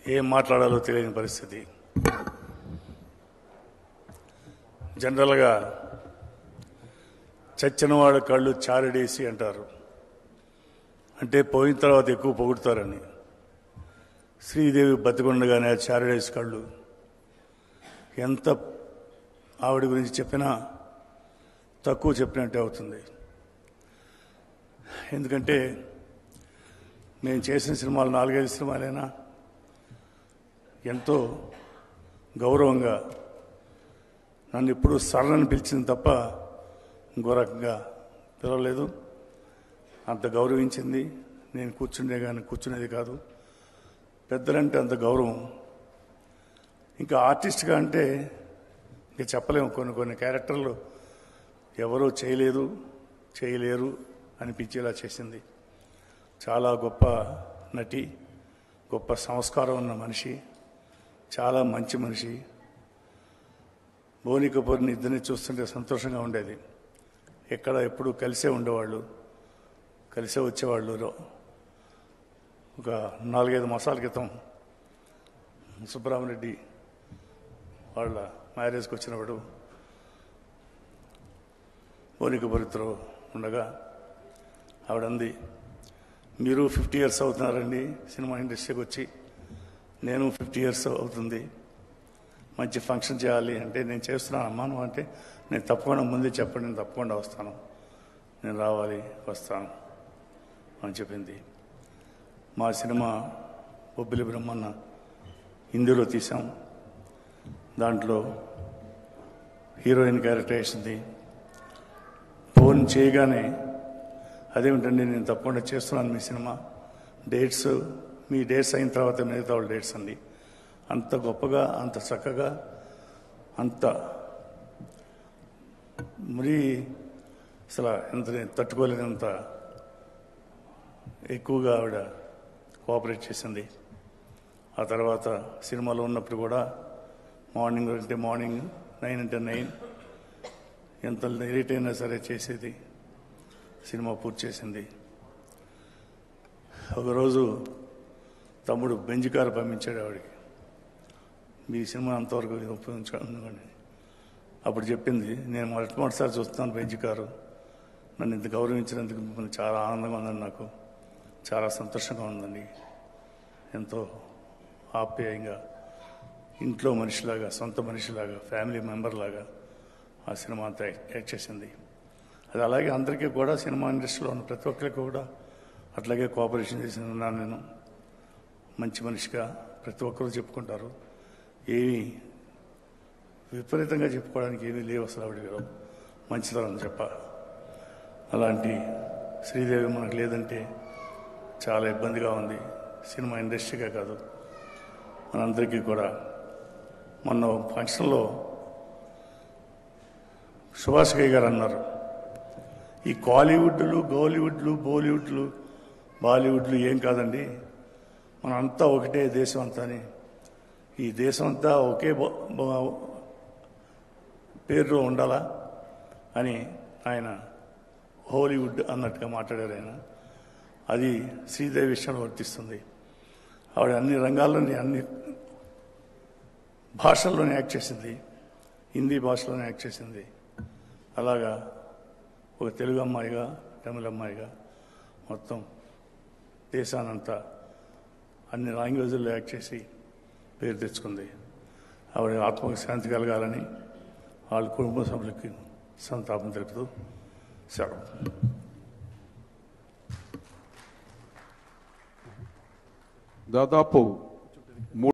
ఏం మాట్లాడాలో తెలియని పరిస్థితి జనరల్గా చచ్చినవాడు కళ్ళు చారడేసి అంటారు అంటే పోయిన తర్వాత ఎక్కువ పొగుడుతారని శ్రీదేవి బతికొండగానే ఆ చారడేసి కళ్ళు ఎంత ఆవిడ గురించి చెప్పినా తక్కువ చెప్పినట్టే అవుతుంది ఎందుకంటే నేను చేసిన సినిమాలు నాలుగైదు సినిమాలైనా ఎంతో గౌరవంగా నన్ను ఎప్పుడు సరళని పిలిచింది తప్ప ఇంకో రకంగా పిలవలేదు అంత గౌరవించింది నేను కూర్చుండే కానీ కూర్చునేది కాదు పెద్దలంటే అంత గౌరవం ఇంకా ఆర్టిస్ట్గా అంటే ఇంకా చెప్పలేము కొన్ని కొన్ని క్యారెక్టర్లు ఎవరూ చేయలేదు చేయలేరు అనిపించేలా చేసింది చాలా గొప్ప నటి గొప్ప సంస్కారం ఉన్న మనిషి చాలా మంచి మనిషి బోని కపూర్ని ఇద్దరిని చూస్తుంటే సంతోషంగా ఉండేది ఎక్కడ ఎప్పుడు కలిసే ఉండేవాళ్ళు కలిసే వచ్చేవాళ్ళు రో- ఒక నాలుగైదు మాసాల క్రితం సుబ్బరామరెడ్డి వాళ్ళ మ్యారేజ్కి వచ్చినప్పుడు బోని కపూర్తో ఉండగా ఆవిడంది మీరు ఫిఫ్టీ ఇయర్స్ అవుతున్నారండి సినిమా ఇండస్ట్రీకి వచ్చి నేను ఫిఫ్టీ ఇయర్స్ అవుతుంది మంచి ఫంక్షన్ చేయాలి అంటే నేను చేస్తున్నాను అమ్మా నువ్వు అంటే నేను తప్పకుండా ముందే చెప్పండి నేను తప్పకుండా వస్తాను నేను రావాలి వస్తాను అని చెప్పింది మా సినిమా బొబ్బిలి బ్రహ్మన్న హిందీలో తీసాం దాంట్లో హీరోయిన్ క్యారెక్టర్ వేసింది ఫోన్ చేయగానే అదేమిటండి నేను తప్పకుండా చేస్తున్నాను మీ సినిమా డేట్స్ మీ డేట్స్ అయిన తర్వాత మిగతా వాళ్ళ డేట్స్ అండి అంత గొప్పగా అంత చక్కగా అంత మరి అసలు ఎంత తట్టుకోలేనంత ఎక్కువగా ఆవిడ కోఆపరేట్ చేసింది ఆ తర్వాత సినిమాలో ఉన్నప్పుడు కూడా మార్నింగ్ అంటే మార్నింగ్ నైన్ అంటే నైన్ ఎంత లేట్ అయినా సరే చేసేది సినిమా పూర్తి చేసింది ఒకరోజు తమ్ముడు బెంజ్ కారు పంపించాడు ఆవిడకి మీ సినిమా అంతవరకు ఉపయోగించుకోండి అప్పుడు చెప్పింది నేను మొట్టమొదటిసారి చూస్తున్నాను బెంజ్ కారు నన్ను ఇంత గౌరవించినందుకు మిమ్మల్ని చాలా ఆనందంగా ఉందండి నాకు చాలా సంతోషంగా ఉందండి ఎంతో ఆప్యాయంగా ఇంట్లో మనిషిలాగా సొంత మనిషిలాగా ఫ్యామిలీ మెంబర్ లాగా ఆ సినిమా అంతా యాక్ట్ చేసింది అది అలాగే అందరికీ కూడా సినిమా ఇండస్ట్రీలో ఉన్న ప్రతి ఒక్కరికి కూడా అట్లాగే కోఆపరేషన్ చేసి ఉన్నాను నేను మంచి మనిషిగా ప్రతి ఒక్కరూ చెప్పుకుంటారు ఏమీ విపరీతంగా చెప్పుకోవడానికి ఏమీ లేవు అసలు ఆవిడ మంచితనం చెప్ప అలాంటి శ్రీదేవి మనకు లేదంటే చాలా ఇబ్బందిగా ఉంది సినిమా ఇండస్ట్రీగా కాదు మనందరికీ కూడా మొన్న ఫంక్షన్లో సుభాష్ గయ్య గారు అన్నారు ఈ కాలీవుడ్లు గోలీవుడ్లు బాలీవుడ్లు బాలీవుడ్లు ఏం కాదండి మనంతా ఒకటే దేశం అంతా అని ఈ దేశం అంతా ఒకే బ- బ- పేరులో ఉండాలా అని ఆయన హాలీవుడ్ అన్నట్టుగా మాట్లాడారు ఆయన అది శ్రీదేవి విషయంలో వర్తిస్తుంది ఆవిడ అన్ని రంగాల్లోని అన్ని భాషల్లోనే యాక్ట్ చేసింది హిందీ భాషలోనే యాక్ట్ చేసింది అలాగా ఒక తెలుగు అమ్మాయిగా తమిళ అమ్మాయిగా మొత్తం దేశానంతా అన్ని లాంగ్వేజ్ల్లో యాక్ట్ చేసి పేరు తెచ్చుకుంది ఆవిడ ఆత్మకు శాంతి కలగాలని వాళ్ళ కుటుంబ సభ్యులకి సంతాపం తెలుపుతూ సెలవు దాదాపు